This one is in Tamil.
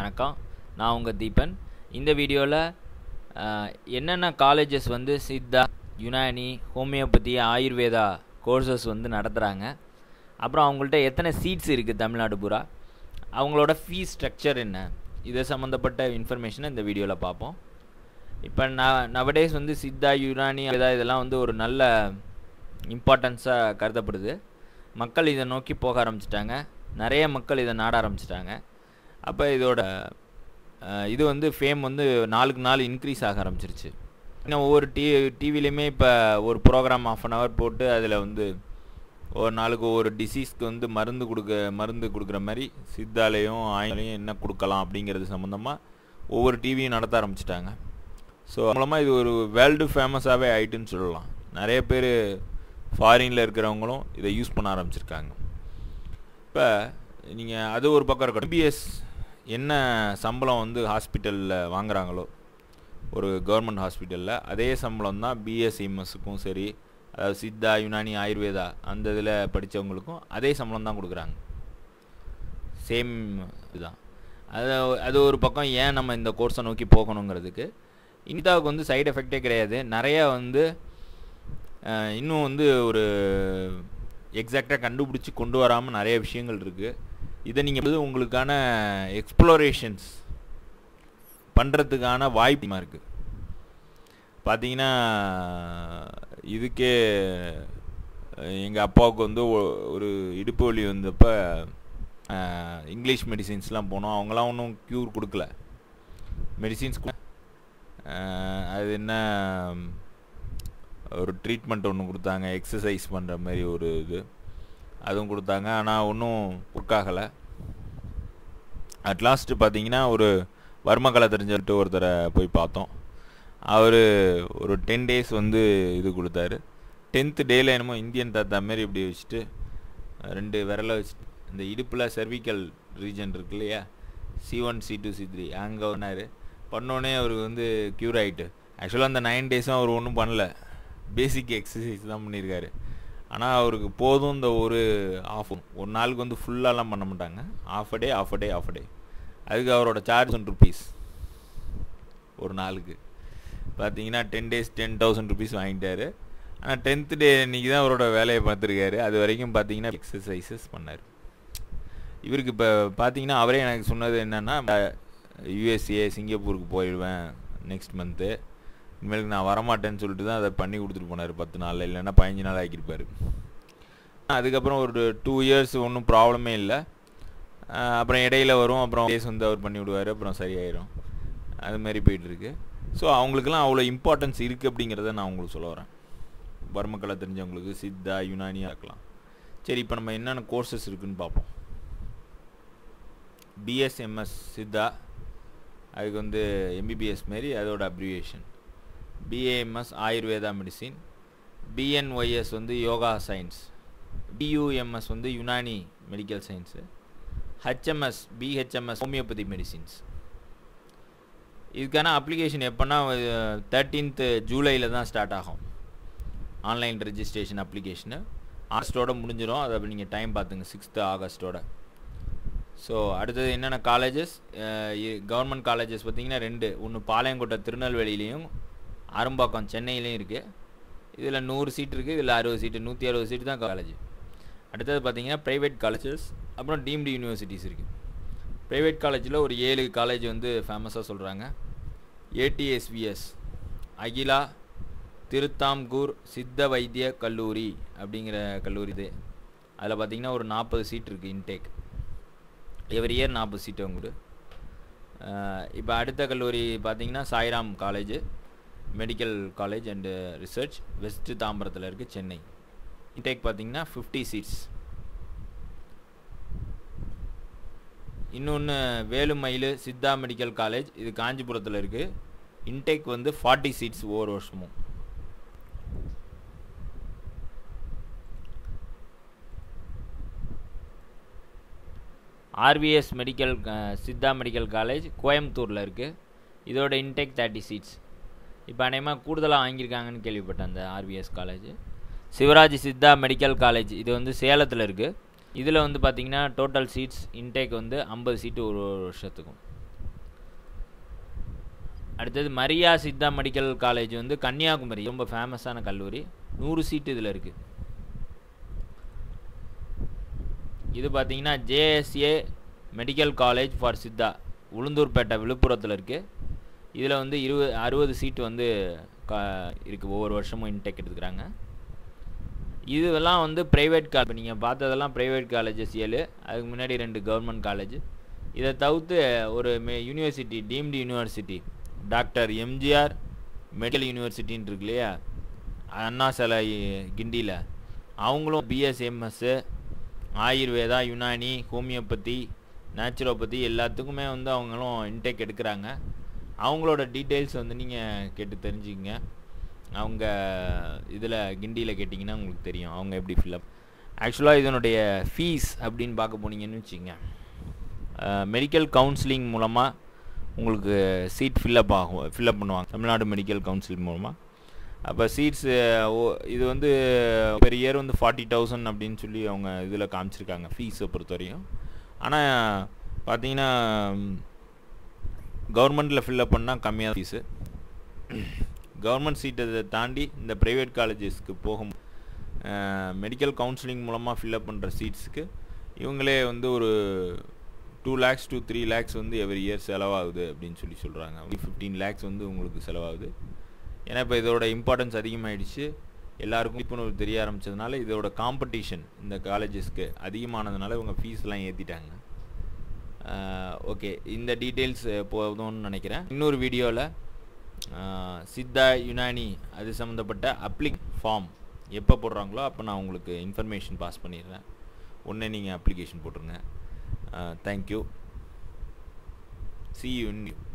வணக்கம் நான் உங்கள் தீபன் இந்த வீடியோவில் என்னென்ன காலேஜஸ் வந்து சித்தா யுனானி ஹோமியோபதி ஆயுர்வேதா கோர்சஸ் வந்து நடத்துகிறாங்க அப்புறம் அவங்கள்ட்ட எத்தனை சீட்ஸ் இருக்குது தமிழ்நாடு பூரா அவங்களோட ஃபீஸ் ஸ்ட்ரக்சர் என்ன இது சம்மந்தப்பட்ட இன்ஃபர்மேஷனை இந்த வீடியோவில் பார்ப்போம் இப்போ நான் நவடேஸ் வந்து சித்தா யுனானி இதா இதெல்லாம் வந்து ஒரு நல்ல இம்பார்ட்டன்ஸாக கருதப்படுது மக்கள் இதை நோக்கி போக ஆரம்பிச்சிட்டாங்க நிறைய மக்கள் இதை நாட ஆரம்பிச்சிட்டாங்க அப்போ இதோட அஹ், இது வந்து ஃபேம் வந்து நாளுக்கு நாள் இன்க்ரீஸ் ஆக ஆரம்பிச்சிருச்சு இன்னும் ஒவ்வொரு டி டிவிலையுமே இப்போ ஒரு ப்ரோக்ராம் ஆஃப் அன் ஹவர் போட்டு அதில் வந்து ஒரு நாளுக்கு ஒவ்வொரு டிசீஸ்க்கு வந்து மருந்து கொடுக்க மருந்து கொடுக்குற மாதிரி சித்தாலையும் ஆயிலையும் என்ன கொடுக்கலாம் அப்படிங்கிறது சம்மந்தமாக ஒவ்வொரு டிவியும் நடத்த ஆரம்பிச்சிட்டாங்க ஸோ மூலமாக இது ஒரு வேர்ல்டு ஃபேமஸாகவே ஆயிட்டுன்னு சொல்லலாம் நிறைய பேர் ஃபாரினில் இருக்கிறவங்களும் இதை யூஸ் பண்ண ஆரம்பிச்சிருக்காங்க இப்போ நீங்கள் அது ஒரு பக்கம் இருக்கட்டும் பிஎஸ் என்ன சம்பளம் வந்து ஹாஸ்பிட்டலில் வாங்குறாங்களோ ஒரு கவர்மெண்ட் ஹாஸ்பிட்டலில் அதே சம்பளம் தான் பிஎஸ்எம்எஸ்க்கும் சரி அதாவது சித்தா யுனானி ஆயுர்வேதா அந்த இதில் படித்தவங்களுக்கும் அதே சம்பளம் தான் கொடுக்குறாங்க சேம் இதுதான் அது அது ஒரு பக்கம் ஏன் நம்ம இந்த கோர்ஸை நோக்கி போகணுங்கிறதுக்கு இனிதாவுக்கு வந்து சைடு எஃபெக்டே கிடையாது நிறைய வந்து அஹ், இன்னும் வந்து ஒரு எக்ஸாக்டாக கண்டுபிடிச்சி கொண்டு வராமல் நிறைய விஷயங்கள் இருக்குது இதை நீங்கள் வந்து உங்களுக்கான எக்ஸ்ப்ளோரேஷன்ஸ் பண்ணுறதுக்கான வாய்ப்பு இருக்குது பார்த்தீங்கன்னா இதுக்கே எங்கள் அப்பாவுக்கு வந்து ஒ- ஒரு இடுப்பு வலி வந்தப்போ அஹ், இங்கிலீஷ் மெடிசின்ஸ்லாம் போனோம் அவங்களாம் ஒன்றும் க்யூர் கொடுக்கல மெடிசின்ஸ் அது என்ன ஒரு ட்ரீட்மெண்ட் ஒன்று கொடுத்தாங்க எக்ஸசைஸ் பண்ணுற மாதிரி ஒரு இது அதுவும் கொடுத்தாங்க ஆனால் ஒன்றும் ஒர்க் ஆகலை அட்லாஸ்ட்டு பார்த்தீங்கன்னா ஒரு வர்மகலை தெரிஞ்சுட்டு ஒருத்தரை போய் பார்த்தோம் அவர் ஒரு டென் டேஸ் வந்து இது கொடுத்தாரு டென்த்து டேயில் என்னமோ இந்தியன் தாத்தா மாதிரி இப்படி வச்சுட்டு ரெண்டு விரலை வச்சுட்டு இந்த இடுப்பில் cervical ரீஜன் இருக்கு இல்லையா C one C two C three அங்கே ஒன்றாரு பண்ணோடனே அவருக்கு வந்து க்யூர் ஆகிட்டு ஆக்சுவலாக அந்த நைன் டேஸும் அவர் ஒன்றும் பண்ணல பேசிக் எக்ஸசைஸ் தான் பண்ணியிருக்காரு ஆனால் அவருக்கு போதும் இந்த ஒரு ஆஃப் ஒரு நாளுக்கு வந்து ஃபுல்லாலாம் பண்ண மாட்டாங்க half a day half a day half a day அதுக்கு அவரோட சார்ஜ் ஒன் ருபீஸ் ஒரு நாளுக்கு பார்த்தீங்கன்னா ten days ten thousand rupees வாங்கிட்டாரு ஆனால் டென்த்து டே அன்றைக்கி தான் அவரோட வேலையை பார்த்துருக்காரு அது வரைக்கும் பார்த்தீங்கன்னா எக்ஸசைசஸ் பண்ணார் இவருக்கு இப்போ பார்த்தீங்கன்னா அவரே எனக்கு சொன்னது என்னென்னா யூஎஸ்ஏ சிங்கப்பூருக்கு போயிடுவேன் நெக்ஸ்ட் மந்த்து இனிமேலுக்கு நான் வரமாட்டேன்னு சொல்லிட்டு தான் அதை பண்ணி கொடுத்துட்டு போனார் பத்து நாளில் இல்லைன்னா பதினஞ்சு நாள் ஆக்கியிருப்பார் அதுக்கப்புறம் ஒரு டூ இயர்ஸ் ஒன்றும் ப்ராப்ளமே இல்லை ஆஹ் அப்புறம் இடையில வரும் அப்புறம் டேஸ் வந்து அவர் பண்ணி விடுவார் அப்புறம் சரியாயிரும் அது மாதிரி போயிட்டுருக்கு ஸோ அவங்களுக்குலாம் அவ்வளோ இம்பார்ட்டன்ஸ் இருக்குது அப்படிங்கிறத நான் உங்களுக்கு சொல்ல வரேன் வர்மக்கலை தெரிஞ்சவங்களுக்கு சித்தா யுனானியாக இருக்கலாம் சரி இப்போ நம்ம என்னென்ன கோர்சஸ் இருக்குன்னு பார்ப்போம் பிஎஸ்எம்எஸ் சித்தா அதுக்கு வந்து எம்பிபிஎஸ் மாரி அதோட abbreviation BAMS Ayurveda medicine BNYS வந்து யோகா சயின்ஸ் பியூஎம்எஸ் வந்து Unani medical science HMS BHMS homeopathy medicines இதுக்கான அப்ளிகேஷன் எப்போன்னா தேர்ட்டீன்த்து ஜூலையில் தான் ஸ்டார்ட் ஆகும் ஆன்லைன் ரெஜிஸ்ட்ரேஷன் அப்ளிகேஷனு ஆகஸ்ட்டோட முடிஞ்சிடும் அதை நீங்கள் டைம் பார்த்துங்க சிக்ஸ்த்து ஆகஸ்ட்டோட ஸோ அடுத்தது என்னென்ன காலேஜஸ் கவர்மெண்ட் காலேஜஸ் பார்த்தீங்கன்னா ரெண்டு ஒன்று பாளையங்கோட்டை திருநெல்வேலியிலையும் அரும்பாக்கம் சென்னையிலையும் இருக்குது இதில் நூறு சீட் இருக்குது இதில் அறுபது சீட்டு நூற்றி அறுபது சீட்டு தான் காலேஜ் அடுத்தது பார்த்தீங்கன்னா ப்ரைவேட் காலேஜஸ் அப்புறம் டீம்டு யூனிவர்சிட்டிஸ் இருக்குது ப்ரைவேட் காலேஜில் ஒரு ஏழு காலேஜ் வந்து ஃபேமஸாக சொல்கிறாங்க ஏடிஎஸ்விஎஸ் அகிலா திருத்தாம்கூர் சித்த வைத்திய கல்லூரி அப்படிங்கிற கல்லூரி இது அதில் பார்த்தீங்கன்னா ஒரு நாற்பது சீட் இருக்குது இன்டேக் எவ்ரி இயர் நாற்பது சீட்டு அவங்களுக்கு இப்போ அடுத்த கல்லூரி பார்த்தீங்கன்னா Sairam college medical college and research west தாம்பரத்தில் இருக்குது சென்னை இன்டேக் பார்த்தீங்கன்னா ஃபிஃப்டி சீட்ஸ் இன்னொன்று வேலுமயில் சித்தா மெடிக்கல் காலேஜ் இது காஞ்சிபுரத்தில் இருக்குது இன்டேக் வந்து ஃபார்ட்டி சீட்ஸ் ஒவ்வொரு வருஷமும் RVS medical Siddha medical college கோயம்புத்தூரில் இருக்குது இதோட இன்டேக் தேர்ட்டி சீட்ஸ் இப்போ அநேகமாக கூடுதலாக வாங்கியிருக்காங்கன்னு கேள்விப்பட்டேன் அந்த RVS college Sivaraj Siddha medical college இது வந்து சேலத்தில் இருக்குது இதில் வந்து பார்த்தீங்கன்னா டோட்டல் சீட்ஸ் இன்டேக் வந்து ஐம்பது சீட்டு ஒரு ஒரு வருஷத்துக்கும் அடுத்தது மரியா சித்தா மெடிக்கல் காலேஜ் வந்து கன்னியாகுமரி ரொம்ப ஃபேமஸான கல்லூரி நூறு சீட்டு இதில் இருக்குது இது பார்த்தீங்கன்னா JSA medical college for Siddha Ulundurpet விழுப்புரத்தில் இருக்குது இதில் வந்து இருபது அறுபது சீட்டு வந்து கா இருக்குது ஒவ்வொரு வருஷமும் இன்டேக் எடுத்துக்கிறாங்க இதெல்லாம் வந்து ப்ரைவேட் கால் இப்போ நீங்கள் பார்த்ததெல்லாம் ப்ரைவேட் காலேஜஸ் ஏழு அதுக்கு முன்னாடி ரெண்டு கவர்மெண்ட் காலேஜ் இதை தவிர்த்து ஒரு மே university deemed university doctor MGR medical யூனிவர்சிட்டின்னு இருக்கு இல்லையா அண்ணா சிலை கிண்டியில் அவங்களும் BSMS Ayurveda Unani homeopathy naturopathy எல்லாத்துக்குமே வந்து அவங்களும் இன்டேக் எடுக்கிறாங்க அவங்களோட டீட்டெயில்ஸ் வந்து நீங்கள் கேட்டு தெரிஞ்சுக்கங்க அவங்க இதில் கிண்டியில் கேட்டிங்கன்னா உங்களுக்கு தெரியும் அவங்க எப்படி ஃபில்லப் ஆக்சுவலாக இதனுடைய ஃபீஸ் அப்படின்னு பார்க்க போனீங்கன்னு வச்சுங்க மெடிக்கல் கவுன்சிலிங் மூலமாக உங்களுக்கு சீட் ஃபில்லப் ஆகும் ஃபில்லப் பண்ணுவாங்க தமிழ்நாடு மெடிக்கல் கவுன்சில் மூலமாக அப்போ சீட்ஸு இது வந்து பெர் இயர் வந்து ஃபார்ட்டி தௌசண்ட் அப்படின்னு சொல்லி அவங்க இதில் காமிச்சிருக்காங்க ஃபீஸை பொறுத்தவரையும் ஆனால் பார்த்தீங்கன்னா கவர்மெண்ட்டில் ஃபில்லப் பண்ணால் கம்மியாக ஃபீஸு கவர்மெண்ட் சீட்டை தாண்டி இந்த ப்ரைவேட் காலேஜஸ்க்கு போகும் மெடிக்கல் கவுன்சிலிங் மூலமாக ஃபில்லப் பண்ணுற சீட்ஸுக்கு இவங்களே வந்து ஒரு two lakhs to three lakhs வந்து எவ்ரி இயர் செலவாகுது அப்படின்னு சொல்லி சொல்கிறாங்க ஃபிஃப்டீன் லேக்ஸ் வந்து உங்களுக்கு செலவாகுது ஏன்னா இப்போ இதோட இம்பார்ட்டன்ஸ் அதிகமாகிடுச்சு எல்லாருக்கும் விழிப்புணர்வு தெரிய ஆரம்பித்ததுனால இதோட காம்படிஷன் இந்த காலேஜஸ்க்கு அதிகமானதுனால இவங்க ஃபீஸ்லாம் ஏற்றிட்டாங்க ஓகே இந்த டீட்டெயில்ஸ் போதும்னு நினைக்கிறேன் இன்னொரு வீடியோவில் சித்தா யுனானி அது சம்மந்தப்பட்ட அப்ளிக் ஃபார்ம் எப்போ போடுறாங்களோ அப்போ நான் உங்களுக்கு இன்ஃபர்மேஷன் பாஸ் பண்ணிடுறேன் ஒன்றே நீங்கள் அப்ளிகேஷன் போட்டுருங்க தேங்க்யூ சி யூ